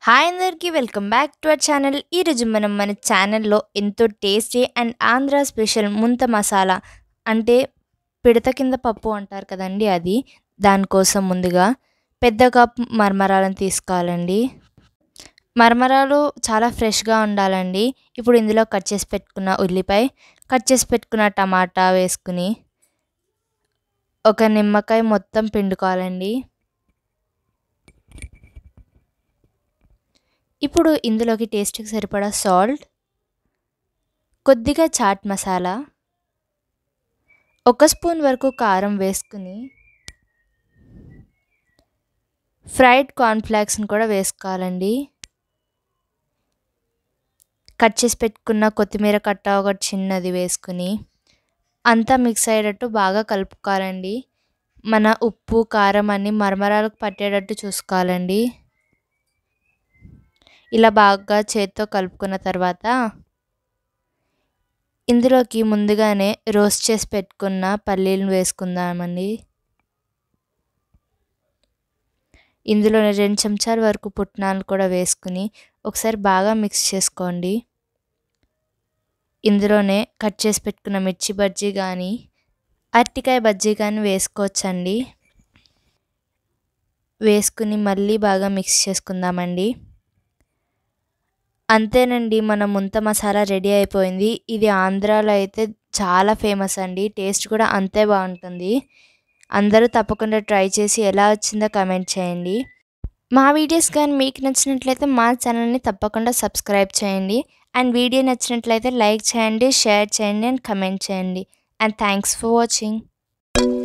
hi అందరికీ welcome back to our channel ఈరోజు మనం మన ఛానల్లో ఎంతో టేస్టీ అండ్ ఆంధ్ర స్పెషల్ ముంత మసాలా అంటే పిడత కింద పప్పు అంటారు కదండి అది దానికోసం ముందుగా పెద్ద కప్ మరమరాలను తీసుకోవాలండి మరమరాలు చాలా ఫ్రెష్గా ఉండాలండి ఇప్పుడు ఇందులో కట్ చేసి పెట్టుకున్న ఉల్లిపాయ కట్ చేసి పెట్టుకున్న టమాటా వేసుకుని ఒక నిమ్మకాయ మొత్తం పిండుకోవాలండి ఇప్పుడు ఇందులోకి టేస్ట్కి సరిపడా సాల్ట్ కొద్దిగా చాట్ మసాలా ఒక స్పూన్ వరకు కారం వేసుకుని ఫ్రైడ్ కార్న్ఫ్లాక్స్ని కూడా వేసుకోవాలండి కట్ చేసి పెట్టుకున్న కొత్తిమీర కట్ట ఒకటి చిన్నది వేసుకుని అంతా మిక్స్ అయ్యేటట్టు బాగా కలుపుకోవాలండి మన ఉప్పు కారం అన్ని మరమరాలకు పట్టేటట్టు చూసుకోవాలండి ఇలా బాగా చేత్తో కలుపుకున్న తర్వాత ఇందులోకి ముందుగానే రోస్ట్ చేసి పెట్టుకున్న పల్లీలను వేసుకుందామండి ఇందులో రెండు చెంచాల వరకు పుట్నాలు కూడా వేసుకుని ఒకసారి బాగా మిక్స్ చేసుకోండి ఇందులోనే కట్ చేసి పెట్టుకున్న మిర్చి బజ్జీ కానీ అరటికాయ బజ్జీ కానీ వేసుకోవచ్చండి వేసుకుని మళ్ళీ బాగా మిక్స్ చేసుకుందామండి అంతేనండి మన ముంత మసాలా రెడీ అయిపోయింది ఇది ఆంధ్రాలో అయితే చాలా ఫేమస్ అండి టేస్ట్ కూడా అంతే బాగుంటుంది అందరూ తప్పకుండా ట్రై చేసి ఎలా వచ్చిందో కమెంట్ చేయండి మా వీడియోస్ కానీ మీకు నచ్చినట్లయితే మా ఛానల్ని తప్పకుండా సబ్స్క్రైబ్ చేయండి అండ్ వీడియో నచ్చినట్లయితే లైక్ చేయండి షేర్ చేయండి అండ్ కమెంట్ చేయండి అండ్ థ్యాంక్స్ ఫర్ వాచింగ్